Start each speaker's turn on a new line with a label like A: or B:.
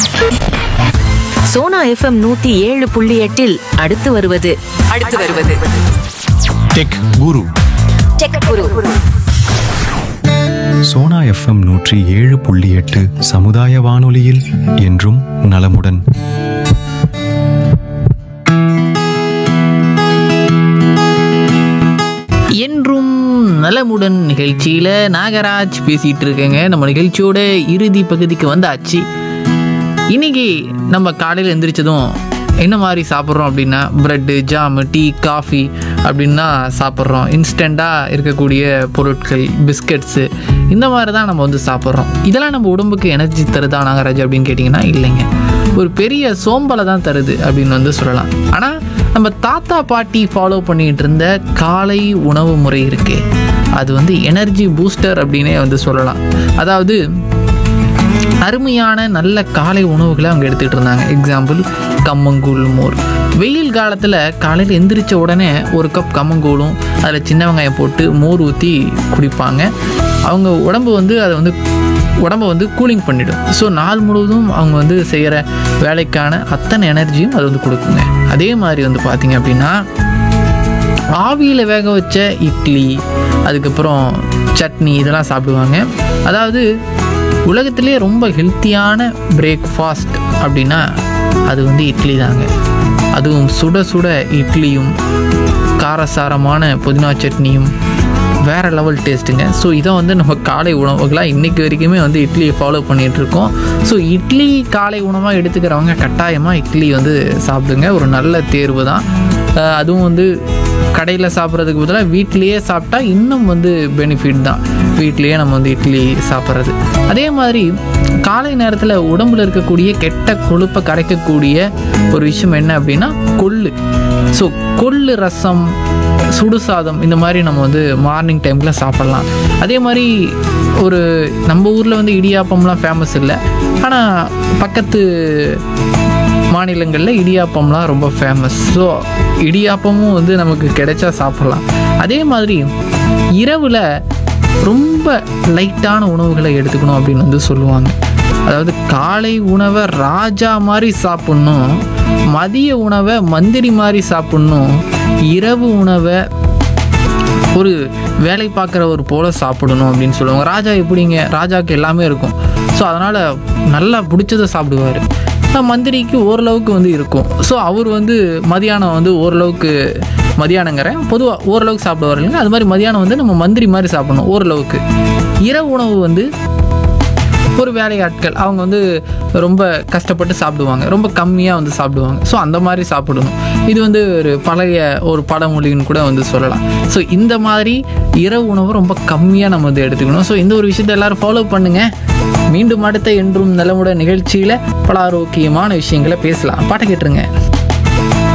A: Sona FM நூத்தி ஏழு புள்ளி எட்டில் அடுத்து வருவது
B: அடுத்து வருவது
C: tech guru
B: tech guru
C: Sona FM நூற்றி ஏழு புள்ளி எட்டு சமுதாய வானொலியில் என்றும் நலமுடன்
D: என்றும் நலமுடன் நிகழ்ச்சியில் நாகராஜ் பேசிகிட்டு இருக்கேங்க நம்ம நிகழ்ச்சியோட இறுதி பகுதிக்கு வந்தாச்சு இன்னைக்கு நம்ம காலையில் எந்திரிச்சதும் என்ன மாதிரி சாப்பிட்றோம் அப்படின்னா ப்ரெட்டு ஜாமு டீ காஃபி அப்படின்னா சாப்பிட்றோம் இன்ஸ்டண்ட்டாக இருக்கக்கூடிய பொருட்கள் பிஸ்கட்ஸு இந்த மாதிரி தான் நம்ம வந்து சாப்பிட்றோம் இதெல்லாம் நம்ம உடம்புக்கு எனர்ஜி தருதா நாகராஜ் அப்படின்னு கேட்டிங்கன்னா இல்லைங்க ஒரு பெரிய சோம்பலை தான் தருது அப்படின்னு வந்து சொல்லலாம் ஆனால் நம்ம தாத்தா பாட்டி ஃபாலோ பண்ணிட்டு இருந்த காலை உணவு முறை இருக்கே அது வந்து எனர்ஜி பூஸ்டர் அப்படின்னே வந்து சொல்லலாம் அதாவது அருமையான நல்ல காலை உணவுகளை அவங்க எடுத்துகிட்டு இருந்தாங்க எக்ஸாம்பிள் கம்மங்கூழ் மோர் வெயில் காலத்தில் காலையில் எந்திரிச்ச உடனே ஒரு கப் கம்மங்கூழும் அதில் சின்ன வெங்காயம் போட்டு மோர் ஊற்றி குடிப்பாங்க அவங்க உடம்பு வந்து அதை வந்து உடம்பை வந்து கூலிங் பண்ணிடும் ஸோ நாள் முழுவதும் அவங்க வந்து செய்கிற வேலைக்கான அத்தனை எனர்ஜியும் அது வந்து கொடுக்குங்க அதே மாதிரி வந்து பார்த்திங்க அப்படின்னா ஆவியில் வேக வச்ச இட்லி அதுக்கப்புறம் சட்னி இதெல்லாம் சாப்பிடுவாங்க அதாவது உலகத்திலே ரொம்ப ஹெல்த்தியான பிரேக்ஃபாஸ்ட் அப்படின்னா அது வந்து இட்லி தாங்க அதுவும் சுட சுட இட்லியும் காரசாரமான புதினா சட்னியும் வேறு லெவல் டேஸ்ட்டுங்க ஸோ இதை வந்து நம்ம காலை உணவுகளாக இன்றைக்கி வரைக்குமே வந்து இட்லியை ஃபாலோ பண்ணிகிட்டு இருக்கோம் ஸோ இட்லி காலை உணவாக எடுத்துக்கிறவங்க கட்டாயமாக இட்லி வந்து சாப்பிடுங்க ஒரு நல்ல தேர்வு தான் அஹ் அதுவும் வந்து கடையில் சாப்பிட்றதுக்கு பதிலாக வீட்லேயே சாப்பிட்டா இன்னும் வந்து பெனிஃபிட் தான் வீட்லேயே நம்ம வந்து இட்லி சாப்பிட்றது அதே மாதிரி காலை நேரத்தில் உடம்புல இருக்கக்கூடிய கெட்ட கொழுப்பை கரைக்கக்கூடிய ஒரு விஷயம் என்ன அப்படின்னா கொள்ளு ஸோ கொள்ளு ரசம் சுடு சாதம் இந்த மாதிரி நம்ம வந்து மார்னிங் டைமில் சாப்பிட்லாம் அதே மாதிரி ஒரு நம்ம ஊரில் வந்து இடியாப்பம்லாம் ஃபேமஸ் இல்லை ஆனால் பக்கத்து மாநிலங்களில் இடியாப்பம்லாம் ரொம்ப ஃபேமஸ் ஸோ இடியாப்பமும் வந்து நமக்கு கிடைச்சா சாப்பிட்லாம் அதே மாதிரி இரவில் ரொம்ப லைட்டான உணவுகளை எடுத்துக்கணும் அப்படின்னு வந்து சொல்லுவாங்க அதாவது காலை உணவை ராஜா மாதிரி சாப்பிட்ணும் மதிய உணவை மந்திரி மாதிரி சாப்பிட்ணும் இரவு உணவை ஒரு வேலை பார்க்குறவர் போல சாப்பிடணும் அப்படின்னு சொல்லுவாங்க ராஜா எப்படிங்க ராஜாவுக்கு எல்லாமே இருக்கும் ஸோ அதனால் நல்லா பிடிச்சதை சாப்பிடுவார் மந்திரிக்கு ஓரளவுக்கு வந்து இருக்கும் ஸோ அவர் வந்து மதியானம் வந்து ஓரளவுக்கு மதியானங்கிறேன் பொதுவாக ஓரளவுக்கு சாப்பிடுவார் இல்லைங்க அது மாதிரி மதியானம் வந்து நம்ம மந்திரி மாதிரி சாப்பிடணும் ஓரளவுக்கு இரவு உணவு வந்து ஒரு வேலையாட்கள் அவங்க வந்து ரொம்ப கஷ்டப்பட்டு சாப்பிடுவாங்க ரொம்ப கம்மியாக வந்து சாப்பிடுவாங்க ஸோ அந்த மாதிரி சாப்பிடணும் இது வந்து ஒரு பழைய ஒரு பழமொழின்னு கூட வந்து சொல்லலாம் ஸோ இந்த மாதிரி இரவு உணவு ரொம்ப கம்மியாக நம்ம வந்து எடுத்துக்கணும் ஸோ இந்த ஒரு விஷயத்தை எல்லாரும் ஃபாலோ பண்ணுங்கள் மீண்டும் அடுத்த என்றும் நலமுட நிகழ்ச்சியில் பல ஆரோக்கியமான விஷயங்களை பேசலாம் பாட்டை கேட்டுருங்க